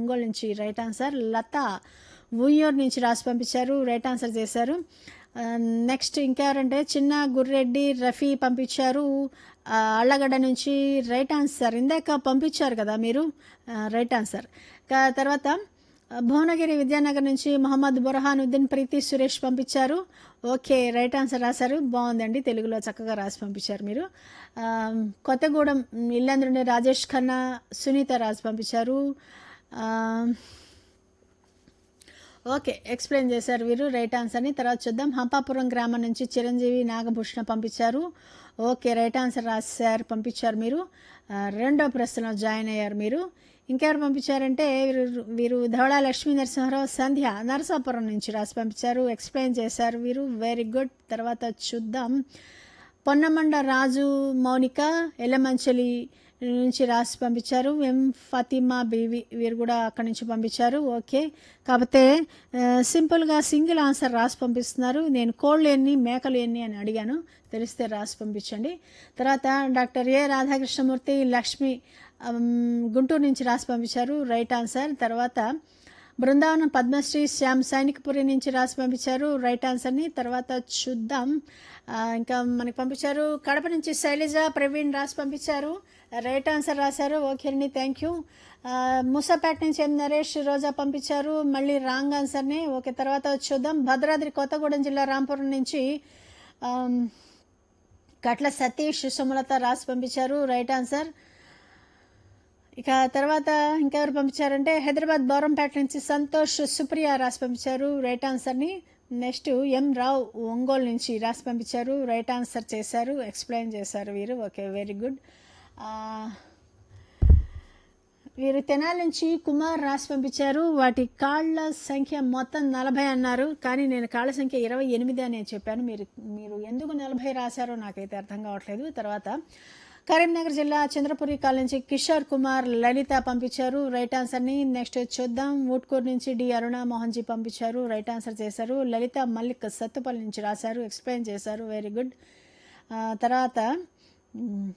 ఒంగోలు నుంచి right answer లత ఉయ్యూరు నుంచి రాసి పంపించారు రైట్ ఆన్సర్ చేశారు ఆ, నెక్స్ట్ ఇంకెవరంటే చిన్న గుర్రెడ్డి రఫీ పంపించారు ఆ, అళ్ళగడ్డ నుంచి రైట్ ఆన్సర్ ఇందాక పంపించారు కదా మీరు ఆ, రైట్ ఆన్సర్ కా- తర్వాత ఆ, భువనగిరి విద్యానగర్ నుంచి మొహమ్మద్ బుర్హానుద్దీన్ ప్రీతి సురేష్ పంపించారు ఓకే రైట్ ఆన్సర్ రాశారు బాగుందండి తెలుగులో చక్కగా రాసి పంపించారు మీరు ఆ, కొత్తగూడెం ఇల్లందు నుండి రాజేష్ ఖన్నా సునీత రాసి పంపించారు ఆ, ఓకే ఎక్స్ప్లెయిన్ చేశారు వీరు రైట్ ఆన్సర్ని తర్వాత చూద్దాం హంపాపురం గ్రామం నుంచి చిరంజీవి నాగభూషణ పంపించారు ఓకే రైట్ ఆన్సర్ రాశారు పంపించారు మీరు ఆ, రెండో ప్రశ్నలో జాయిన్ అయ్యారు మీరు ఇంకెవరు పంపించారంటే వీరు వీరు ధవళ లక్ష్మీ నరసింహారావు సంధ్య నరసాపురం నుంచి రాసి పంపించారు ఎక్స్ప్లెయిన్ చేశారు వీరు వెరీ గుడ్ తర్వాత చూద్దాం పొన్నమండ రాజు మౌనిక ఎల్లమంచలి నుంచి రాసి పంపించారు ఎం ఫతిమా బీవి వీరు కూడా అక్కడి నుంచి పంపించారు ఓకే కాకపోతే ఆ, సింపుల్గా సింగిల్ ఆన్సర్ రాసి పంపిస్తున్నారు నేను కోళ్ళు ఎన్ని మేకలు ఎన్ని అని అడిగాను తెలిస్తే రాసి పంపించండి తర్వాత doctor A Radhakrishnamurthy Lakshmi um, Guntur నుంచి రాసి పంపించారు రైట్ ఆన్సర్ తర్వాత బృందావనం పద్మశ్రీ శ్యామ్ సైనికపురి నుంచి రాసి పంపించారు రైట్ ఆన్సర్ని తర్వాత చూద్దాం ఆ, ఇంకా మనకి పంపించారు కడప నుంచి శైలజ ప్రవీణ్ రాసి పంపించారు రైట్ ఆన్సర్ రాశారు ఓకే అండి థ్యాంక్ యూ ఆ, మూసాపేట నుంచి ఎం నరేష్ రోజా పంపించారు మళ్ళీ రాంగ్ ఆన్సర్ని ఓకే తర్వాత చూద్దాం భద్రాద్రి కొత్తగూడెం జిల్లా రాంపురం నుంచి ఆమ్, కట్ల సతీష్ సుమలత రాసి పంపించారు రైట్ ఆన్సర్ ఇక తర్వాత ఇంకెవరు పంపించారంటే హైదరాబాద్ బౌరంపేట నుంచి సంతోష్ సుప్రియ రాసి పంపించారు రైట్ ఆన్సర్ని నెక్స్ట్ ఎం రావు ఒంగోలు నుంచి రాసి పంపించారు రైట్ ఆన్సర్ చేశారు ఎక్స్ప్లెయిన్ చేశారు వీరు ఓకే వెరీ గుడ్ వీరు తెనాలి నుంచి కుమార్ రాసి పంపించారు వాటి కాళ్ళ సంఖ్య మొత్తం నలభై అన్నారు కానీ నేను కాళ్ళ సంఖ్య ఇరవై ఎనిమిది అని చెప్పాను మీరు మీరు ఎందుకు నలభై రాశారో నాకైతే అర్థం కావట్లేదు తర్వాత కరీంనగర్ జిల్లా చంద్రపురి కాల్ నుంచి కిషోర్ కుమార్ లలిత పంపించారు రైట్ ఆన్సర్ని నెక్స్ట్ చూద్దాం ఊట్కూరు నుంచి డి అరుణ మోహన్జీ పంపించారు రైట్ ఆన్సర్ చేశారు లలిత మల్లిక్ సత్తుపల్లి నుంచి రాశారు ఎక్స్ప్లెయిన్ చేశారు వెరీ గుడ్ తర్వాత మ్,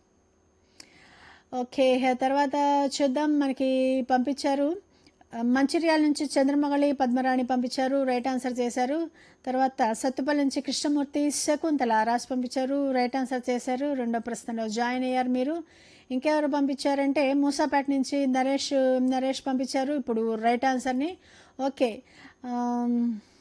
ఓకే తర్వాత చూద్దాం మనకి పంపించారు మంచిర్యాల నుంచి చంద్రమగళి పద్మరాణి పంపించారు రైట్ ఆన్సర్ చేశారు తర్వాత సత్తుపల్లి నుంచి కృష్ణమూర్తి శకుంతల రాసి పంపించారు రైట్ ఆన్సర్ చేశారు రెండో ప్రశ్నలో జాయిన్ అయ్యారు మీరు ఇంకెవరు పంపించారంటే మూసాపేట నుంచి నరేష్ నరేష్ పంపించారు ఇప్పుడు రైట్ ఆన్సర్ని ఓకే ఆమ్,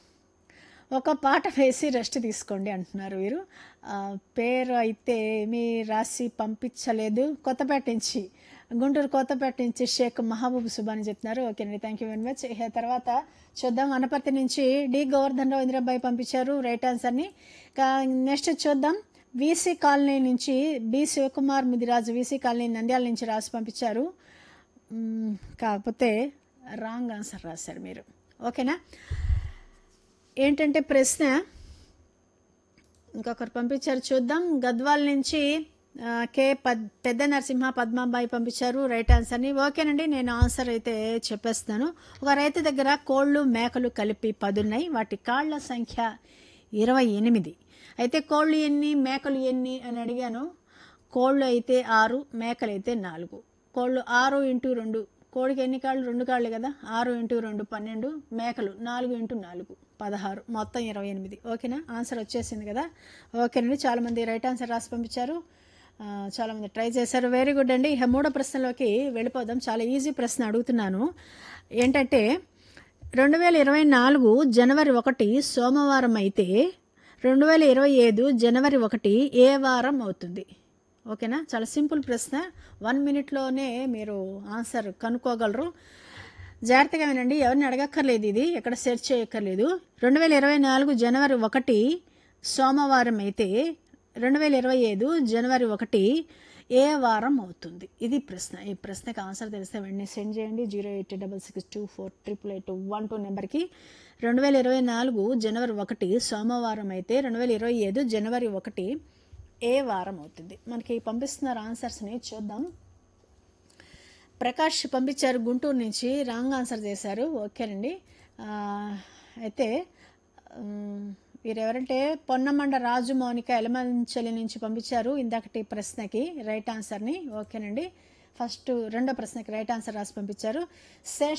ఒక పాట వేసి రెస్ట్ తీసుకోండి అంటున్నారు వీరు ఆ, పేరు అయితే ఏమీ రాసి పంపించలేదు కొత్తపేట నుంచి గుంటూరు కొత్తపేట నుంచి షేక్ మహబూబ్ సుబాని చెప్తున్నారు ఓకే అండి థ్యాంక్ యూ వెరీ మచ్ ఇక తర్వాత చూద్దాం అనపర్తి నుంచి డి గోవర్ధన్ రావు ఇంద్రబాయ్ పంపించారు రైట్ ఆన్సర్ని నెక్స్ట్ చూద్దాం వీసీ కాలనీ నుంచి B Shivakumar Mudiraju VC colony Nandyal నుంచి రాసి పంపించారు మ్, కాకపోతే రాంగ్ ఆన్సర్ రాశారు మీరు ఓకేనా ఏంటంటే ప్రశ్న ఇంకొకరు పంపించారు చూద్దాం గద్వాల్ నుంచి ఆ, కే పద్ పెద్ద నరసింహ పద్మాబాయి పంపించారు రైట్ ఆన్సర్ని ఓకేనండి నేను ఆన్సర్ అయితే చెప్పేస్తాను ఒక రైతు దగ్గర కోళ్ళు మేకలు కలిపి పదున్నాయి వాటి కాళ్ళ సంఖ్య ఇరవై ఎనిమిది అయితే కోళ్ళు ఎన్ని మేకలు ఎన్ని అని అడిగాను కోళ్ళు అయితే ఆరు మేకలు అయితే నాలుగు కోళ్ళు ఆరు ఇంటూ రెండు కోడికి ఎన్ని కాళ్ళు రెండు కాళ్ళు కదా ఆరు ఇంటూ రెండు పన్నెండు మేకలు నాలుగు ఇంటూ నాలుగు పదహారు మొత్తం ఇరవై ఎనిమిది ఓకేనా ఆన్సర్ వచ్చేసింది కదా ఓకేనండి చాలామంది రైట్ ఆన్సర్ రాసి పంపించారు ఆ, చాలామంది ట్రై చేశారు వెరీ గుడ్ అండి ఇక మూడో ప్రశ్నలోకి వెళ్ళిపోదాం చాలా ఈజీ ప్రశ్న అడుగుతున్నాను ఏంటంటే రెండు వేల ఇరవై నాలుగు జనవరి ఒకటి సోమవారం అయితే రెండు వేల ఇరవై ఐదు జనవరి ఒకటి ఏ వారం అవుతుంది ఓకేనా చాలా సింపుల్ ప్రశ్న వన్ మినిట్లోనే మీరు ఆన్సర్ కనుక్కోగలరు జాగ్రత్తగా వినండి ఎవరిని అడగక్కర్లేదు ఇది ఎక్కడ సెర్చ్ చేయక్కర్లేదు రెండు వేల ఇరవై నాలుగు జనవరి ఒకటి సోమవారం అయితే రెండు వేల ఇరవై ఐదు జనవరి ఒకటి ఏ వారం అవుతుంది ఇది ప్రశ్న ఈ ప్రశ్నకు ఆన్సర్ తెలిస్తే వెంటనే సెండ్ చేయండి zero eight double six two four triple eight one two నెంబర్కి రెండు వేల ఇరవై నాలుగు జనవరి ఒకటి సోమవారం అయితే రెండు వేల ఇరవై ఐదు జనవరి ఒకటి ఏ వారం అవుతుంది మనకి పంపిస్తున్నారు ఆన్సర్స్ని చూద్దాం ప్రకాష్ పంపించారు గుంటూరు నుంచి రాంగ్ ఆన్సర్ చేశారు ఓకేనండి ఆ, అయితే ఉమ్, వీరెవరంటే పొన్నమండ రాజు మౌనిక ఎలమంచలి నుంచి పంపించారు ఇందాకటి ప్రశ్నకి రైట్ ఆన్సర్ని ఓకేనండి ఫస్ట్ రెండో ప్రశ్నకి రైట్ ఆన్సర్ రాసి పంపించారు శేష్